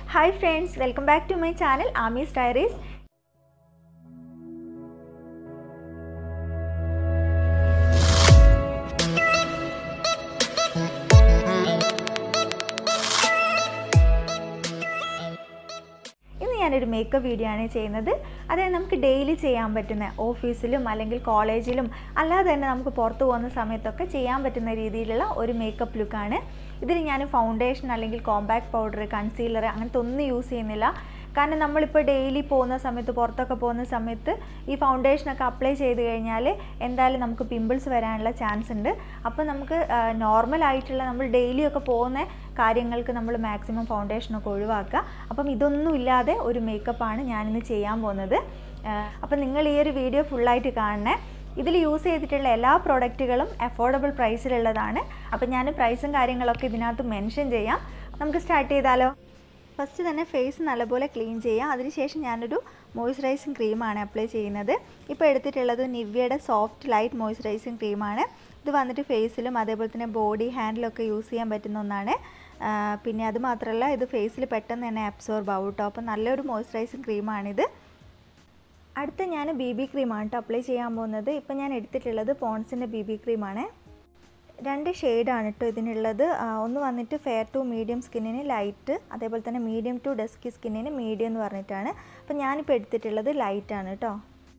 hi friends welcome back to my channel Amy's diaries ഇന്ന് ഞാനൊരു makeup video ആണ് ചെയ്യുന്നത് അതായത് നമുക്ക് ഡെയിലി ചെയ്യാൻ പറ്റുന്ന ഓഫീസിലും അല്ലെങ്കിൽ കോളേജിലും അല്ലാതെ തന്നെ നമുക്ക് പുറത്ത് പോകുന്ന സമയത്തൊക്കെ ചെയ്യാൻ പറ്റുന്ന രീതിയിലുള്ള ഒരു മേക്കപ്പ് ലുക്കാണ് ഇതിൽ ഞാൻ ഫൗണ്ടേഷൻ അല്ലെങ്കിൽ കോമ്പാക്ട് പൗഡർ കൺസീലർ അങ്ങനത്തെ ഒന്നും യൂസ് ചെയ്യുന്നില്ല കാരണം നമ്മളിപ്പോൾ ഡെയിലി പോകുന്ന സമയത്ത് പുറത്തൊക്കെ പോകുന്ന സമയത്ത് ഈ ഫൗണ്ടേഷനൊക്കെ അപ്ലൈ ചെയ്ത് കഴിഞ്ഞാൽ എന്തായാലും നമുക്ക് പിമ്പിൾസ് വരാനുള്ള ചാൻസ് ഉണ്ട് അപ്പോൾ നമുക്ക് നോർമൽ ആയിട്ടുള്ള നമ്മൾ ഡെയിലി ഒക്കെ പോകുന്ന കാര്യങ്ങൾക്ക് നമ്മൾ മാക്സിമം ഫൗണ്ടേഷനൊക്കെ ഒഴിവാക്കുക അപ്പം ഇതൊന്നും ഇല്ലാതെ ഒരു മേക്കപ്പാണ് ഞാനിന്ന് ചെയ്യാൻ പോകുന്നത് അപ്പം നിങ്ങൾ ഈ ഒരു വീഡിയോ ഫുള്ളായിട്ട് കാണണേ ഇതിൽ യൂസ് ചെയ്തിട്ടുള്ള എല്ലാ പ്രോഡക്റ്റുകളും അഫോർഡബിൾ പ്രൈസിലുള്ളതാണ് അപ്പം ഞാൻ പ്രൈസും കാര്യങ്ങളൊക്കെ ഇതിനകത്ത് മെൻഷൻ ചെയ്യാം നമുക്ക് സ്റ്റാർട്ട് ചെയ്താലോ ഫസ്റ്റ് തന്നെ ഫേസ് നല്ലപോലെ ക്ലീൻ ചെയ്യാം അതിനുശേഷം ഞാനൊരു മോയ്സ്ചറൈസിങ് ക്രീമാണ് അപ്ലൈ ചെയ്യുന്നത് ഇപ്പോൾ എടുത്തിട്ടുള്ളത് നിവ്യയുടെ സോഫ്റ്റ് ലൈറ്റ് മോയ്സ്ചറൈസിങ് ക്രീമാണ് ഇത് വന്നിട്ട് ഫേസിലും അതേപോലെ തന്നെ ബോഡി ഹാൻഡിലൊക്കെ യൂസ് ചെയ്യാൻ പറ്റുന്ന ഒന്നാണ് പിന്നെ അത് മാത്രമല്ല ഇത് ഫേസിൽ പെട്ടെന്ന് തന്നെ അബ്സോർബ് ആവും കേട്ടോ അപ്പോൾ നല്ലൊരു മോയ്സ്ചറൈസിങ് ക്രീമാണിത് അടുത്ത ഞാൻ ബി ബി ക്രീമാണ് കേട്ടോ അപ്ലൈ ചെയ്യാൻ പോകുന്നത് ഇപ്പം ഞാൻ എടുത്തിട്ടുള്ളത് പോൺസിൻ്റെ ബി ബി ക്രീമാണ് രണ്ട് ഷെയ്ഡാണ് കേട്ടോ ഇതിനുള്ളത് ഒന്ന് വന്നിട്ട് ഫെയർ ടു മീഡിയം സ്കിന്നിന് ലൈറ്റ് അതേപോലെ തന്നെ മീഡിയം ടു ഡസ്കി സ്കിന്നിന് മീഡിയം എന്ന് പറഞ്ഞിട്ടാണ് അപ്പോൾ ഞാനിപ്പോൾ എടുത്തിട്ടുള്ളത് ലൈറ്റാണ് കേട്ടോ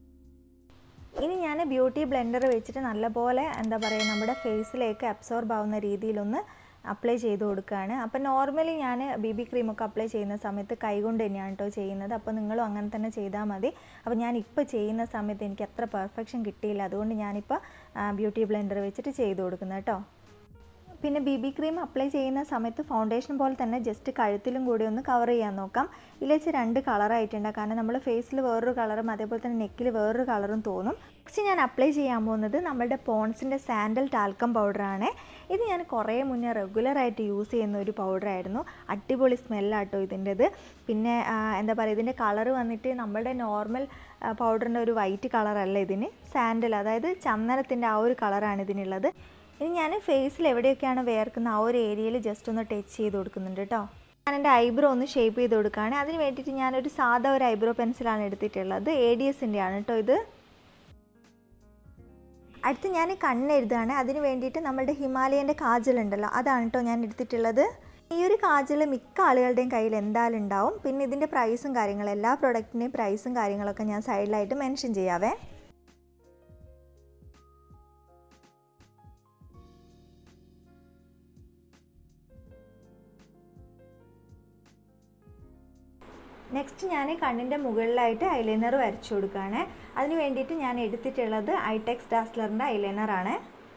ഇനി ഞാൻ ബ്യൂട്ടി ബ്ലെൻഡർ വെച്ചിട്ട് നല്ലപോലെ എന്താ പറയുക നമ്മുടെ ഫേസിലേക്ക് അബ്സോർബ് ആവുന്ന രീതിയിലൊന്ന് അപ്ലൈ ചെയ്ത് കൊടുക്കുകയാണ് അപ്പോൾ നോർമലി ഞാൻ ബി ബി ക്രീമൊക്കെ അപ്ലൈ ചെയ്യുന്ന സമയത്ത് കൈകൊണ്ട് തന്നെയാണ് കേട്ടോ ചെയ്യുന്നത് അപ്പോൾ നിങ്ങളും അങ്ങനെ തന്നെ ചെയ്താൽ മതി അപ്പോൾ ഞാൻ ഇപ്പോൾ ചെയ്യുന്ന സമയത്ത് എനിക്ക് അത്ര പെർഫെക്ഷൻ കിട്ടിയില്ല അതുകൊണ്ട് ഞാനിപ്പോൾ ബ്യൂട്ടി ബ്ലെൻഡർ വെച്ചിട്ട് ചെയ്ത് കൊടുക്കുന്നത് കേട്ടോ പിന്നെ ബി ബി ക്രീം അപ്ലൈ ചെയ്യുന്ന സമയത്ത് ഫൗണ്ടേഷൻ പോലെ തന്നെ ജസ്റ്റ് കഴുത്തിലും കൂടി ഒന്ന് കവർ ചെയ്യാൻ നോക്കാം ഇല്ലെങ്കിൽ രണ്ട് കളറായിട്ടുണ്ട് കാരണം നമ്മൾ ഫേസിൽ വേറൊരു കളറും അതേപോലെ തന്നെ നെക്കിൽ വേറൊരു കളറും തോന്നും നെക്സ്റ്റ് ഞാൻ അപ്ലൈ ചെയ്യാൻ പോകുന്നത് നമ്മുടെ പോൺസിൻ്റെ സാൻഡൽ ടാൽക്കം പൗഡറാണ് ഇത് ഞാൻ കുറേ മുന്നേ റെഗുലറായിട്ട് യൂസ് ചെയ്യുന്ന ഒരു പൗഡറായിരുന്നു അടിപൊളി സ്മെല്ലാട്ടോ ഇതിൻ്റെത് പിന്നെ എന്താ പറയുക ഇതിൻ്റെ കളർ വന്നിട്ട് നമ്മുടെ നോർമൽ പൗഡറിൻ്റെ ഒരു വൈറ്റ് കളറല്ല ഇതിന് സാൻഡൽ അതായത് ചന്ദനത്തിൻ്റെ ആ ഒരു കളറാണ് ഇതിനുള്ളത് ഇനി ഞാൻ ഫേസിൽ എവിടെയൊക്കെയാണ് വേർക്കുന്ന ആ ഒരു ഏരിയയിൽ ജസ്റ്റ് ഒന്ന് ടച്ച് ചെയ്ത് കൊടുക്കുന്നുണ്ട് കേട്ടോ ഞാൻ എൻ്റെ ഐബ്രോ ഒന്ന് ഷേപ്പ് ചെയ്ത് കൊടുക്കുകയാണ് അതിന് വേണ്ടിയിട്ട് ഞാനൊരു സാധാ ഒരു ഐബ്രോ പെൻസിലാണ് എടുത്തിട്ടുള്ളത് എ ഡി എസിൻ്റെ ആണ് കേട്ടോ ഇത് അടുത്ത് ഞാൻ കണ്ണ് എഴുതുകയാണ് അതിന് വേണ്ടിയിട്ട് നമ്മുടെ ഹിമാലയൻ്റെ കാജൽ ഉണ്ടല്ലോ അതാണ് കേട്ടോ ഞാൻ എടുത്തിട്ടുള്ളത് ഈ ഒരു കാജൽ മിക്ക ആളുകളുടെയും കയ്യിൽ എന്തായാലും ഉണ്ടാവും പിന്നെ ഇതിൻ്റെ പ്രൈസും കാര്യങ്ങളും എല്ലാ പ്രൊഡക്റ്റിൻ്റെയും പ്രൈസും കാര്യങ്ങളൊക്കെ ഞാൻ സൈഡിലായിട്ട് മെൻഷൻ ചെയ്യാവേ നെക്സ്റ്റ് ഞാൻ കണ്ണിൻ്റെ മുകളിലായിട്ട് ഐലൈനർ വരച്ചു കൊടുക്കുകയാണ് അതിന് വേണ്ടിയിട്ട് ഞാൻ എടുത്തിട്ടുള്ളത് ഐടെക്സ് ഡാസ്ലറിൻ്റെ ഐലൈനറാണ്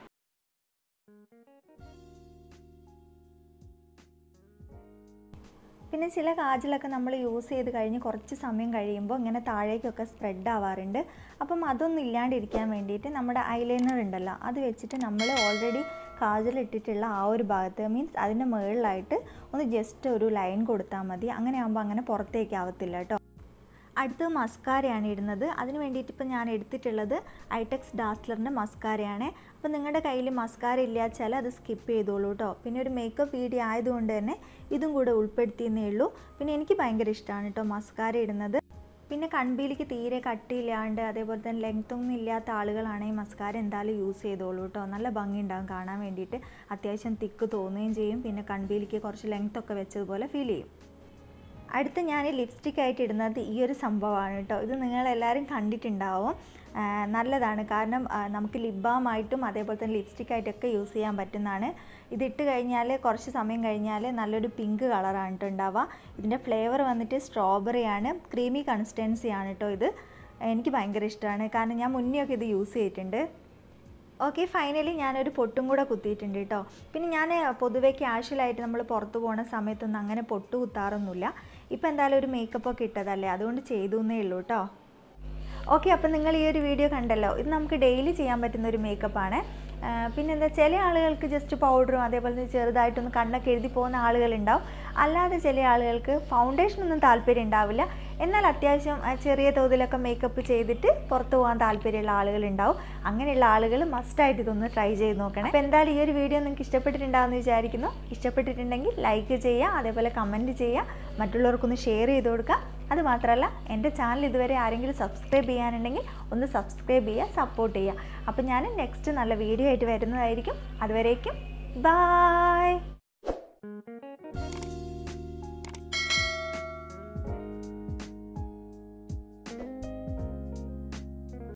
പിന്നെ ചില കാജലൊക്കെ നമ്മൾ യൂസ് ചെയ്ത് കഴിഞ്ഞ് കുറച്ച് സമയം കഴിയുമ്പോൾ ഇങ്ങനെ താഴേക്കൊക്കെ സ്പ്രെഡ് ആവാറുണ്ട് അപ്പം അതൊന്നും ഇല്ലാണ്ടിരിക്കാൻ വേണ്ടിയിട്ട് നമ്മുടെ ഐലൈനർ ഉണ്ടല്ലോ അത് വെച്ചിട്ട് നമ്മൾ ഓൾറെഡി കാജൽ ഇട്ടിട്ടുള്ള ആ ഒരു ഭാഗത്ത് മീൻസ് അതിൻ്റെ മുകളിലായിട്ട് ഒന്ന് ജസ്റ്റ് ഒരു ലൈൻ കൊടുത്താൽ മതി അങ്ങനെ ആകുമ്പോൾ അങ്ങനെ പുറത്തേക്ക് ആവത്തില്ല കേട്ടോ അടുത്ത് മസ്കാരയാണ് ഇടുന്നത് അതിന് വേണ്ടിയിട്ട് ഇപ്പോൾ ഞാൻ എടുത്തിട്ടുള്ളത് ഐടെക്സ് ഡാസ്ലറിൻ്റെ മസ്കാരയാണ് അപ്പോൾ നിങ്ങളുടെ കയ്യിൽ മസ്കാര ഇല്ലാച്ചാൽ അത് സ്കിപ്പ് ചെയ്തോളൂ കേട്ടോ പിന്നെ ഒരു മേക്കപ്പ് വീഡിയോ ആയതുകൊണ്ട് തന്നെ ഇതും കൂടെ ഉൾപ്പെടുത്തിയെന്നേ ഉള്ളൂ പിന്നെ എനിക്ക് ഭയങ്കര ഇഷ്ടമാണ് കേട്ടോ മസ്കാര ഇടുന്നത് പിന്നെ കൺപീലിക്ക് തീരെ കട്ടിയില്ലാണ്ട് അതേപോലെ തന്നെ ലെങ്ത്തൊന്നും ഇല്ലാത്ത ആളുകളാണെങ്കിൽ മസ്കാര എന്തായാലും യൂസ് ചെയ്തോളൂ കേട്ടോ നല്ല ഭംഗി ഉണ്ടാകും കാണാൻ വേണ്ടിയിട്ട് അത്യാവശ്യം തിക്ക് തോന്നുകയും ചെയ്യും പിന്നെ കൺപീലിക്ക് കുറച്ച് ലെങ്ത്തൊക്കെ വെച്ചതുപോലെ ഫീൽ ചെയ്യും അടുത്ത് ഞാൻ ലിപ്സ്റ്റിക് ആയിട്ട് ഇടുന്നത് ഈ ഒരു സംഭവമാണ് കേട്ടോ ഇത് നിങ്ങളെല്ലാവരും കണ്ടിട്ടുണ്ടാവും നല്ലതാണ് കാരണം നമുക്ക് ലിപ് ബാമായിട്ടും അതേപോലെ തന്നെ ലിപ്സ്റ്റിക് ആയിട്ടൊക്കെ യൂസ് ചെയ്യാൻ പറ്റുന്നതാണ് ഇതിട്ട് കഴിഞ്ഞാൽ കുറച്ച് സമയം കഴിഞ്ഞാൽ നല്ലൊരു പിങ്ക് കളറാണ് കേട്ടോ ഉണ്ടാവുക ഇതിൻ്റെ ഫ്ലേവർ വന്നിട്ട് സ്ട്രോബെറി ആണ് ക്രീമി കൺസിസ്റ്റൻസി ആണ് കേട്ടോ ഇത് എനിക്ക് ഭയങ്കര ഇഷ്ടമാണ് കാരണം ഞാൻ മുന്നേ ഒക്കെ ഇത് യൂസ് ചെയ്തിട്ടുണ്ട് ഓക്കെ ഫൈനലി ഞാനൊരു പൊട്ടും കൂടെ കുത്തിയിട്ടുണ്ട് കേട്ടോ പിന്നെ ഞാൻ പൊതുവേ ക്യാഷ്വലായിട്ട് നമ്മൾ പുറത്ത് പോകുന്ന സമയത്തൊന്നും അങ്ങനെ പൊട്ട് കുത്താറൊന്നുമില്ല ഇപ്പോൾ എന്തായാലും ഒരു മേക്കപ്പ് ഒക്കെ ഇട്ടതല്ലേ അതുകൊണ്ട് ചെയ്തു എന്നേ ഉള്ളൂ കേട്ടോ ഓക്കെ അപ്പോൾ നിങ്ങൾ ഈ ഒരു വീഡിയോ കണ്ടല്ലോ ഇത് നമുക്ക് ഡെയിലി ചെയ്യാൻ പറ്റുന്ന ഒരു മേക്കപ്പാണ് പിന്നെന്താ ചില ആളുകൾക്ക് ജസ്റ്റ് പൗഡറും അതേപോലെ തന്നെ ചെറുതായിട്ടൊന്ന് കണ്ണൊക്കെ എഴുതി പോകുന്ന ആളുകളുണ്ടാവും അല്ലാതെ ചില ആളുകൾക്ക് ഫൗണ്ടേഷനൊന്നും താല്പര്യം ഉണ്ടാവില്ല എന്നാൽ അത്യാവശ്യം ആ, ചെറിയ തോതിലൊക്കെ മേക്കപ്പ് ചെയ്തിട്ട് പുറത്ത് പോകാൻ താല്പര്യമുള്ള ആളുകളുണ്ടാവും അങ്ങനെയുള്ള ആളുകൾ മസ്റ്റായിട്ട് ഇതൊന്ന് ട്രൈ ചെയ്ത് നോക്കണം അപ്പോൾ എന്തായാലും ഈ ഒരു വീഡിയോ നിങ്ങൾക്ക് ഇഷ്ടപ്പെട്ടിട്ടുണ്ടാകുമെന്ന് വിചാരിക്കുന്നു ഇഷ്ടപ്പെട്ടിട്ടുണ്ടെങ്കിൽ ലൈക്ക് ചെയ്യുക അതേപോലെ കമൻറ്റ് ചെയ്യുക മറ്റുള്ളവർക്കൊന്ന് ഷെയർ ചെയ്ത് കൊടുക്കുക അത് മാത്രമല്ല എൻ്റെ ചാനൽ ഇതുവരെ ആരെങ്കിലും സബ്സ്ക്രൈബ് ചെയ്യാനുണ്ടെങ്കിൽ ഒന്ന് സബ്സ്ക്രൈബ് ചെയ്യുക സപ്പോർട്ട് ചെയ്യുക അപ്പോൾ ഞാൻ നെക്സ്റ്റ് നല്ല വീഡിയോ ആയിട്ട് വരുന്നതായിരിക്കും അതുവരേക്കും ബായ്